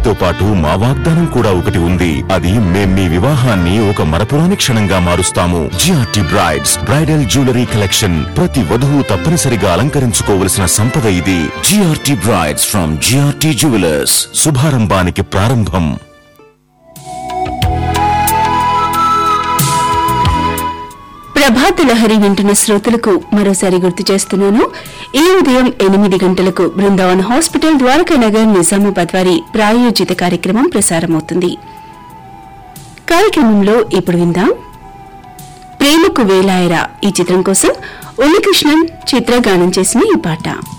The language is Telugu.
వీటితో పాటు మా వాగ్దానం కూడా ఒకటి ఉంది అది మేం మీ వివాహాన్ని ఒక మరపురాని క్షణంగా మారుస్తాము GRT brides bridal jewellery collection ప్రతి వధువు తప్పనిసరిగా అలంకరించుకోవలసిన సంపద ఇది GRT brides from GRT jewellers శుభారంభానికి ప్రారంభం ప్రభాత లహరి వింటున్న శ్రోతలకు మరోసారి గుర్తు చేస్తున్నాను ఈ ఉదయం ఎనిమిది గంటలకు బృందావన్ హాస్పిటల్ ద్వారకా నగర్ నిజామాబాద్ వారి ప్రాయోజిత కార్యక్రమం ప్రసారమవుతుంది కార్యక్రమంలో ఇప్పుడు విందాం ప్రేమకు వేలాయరా ఈ చిత్రం కోసం ఉల్లికృష్ణన్ చిత్రగానం చేసిన ఈ పాట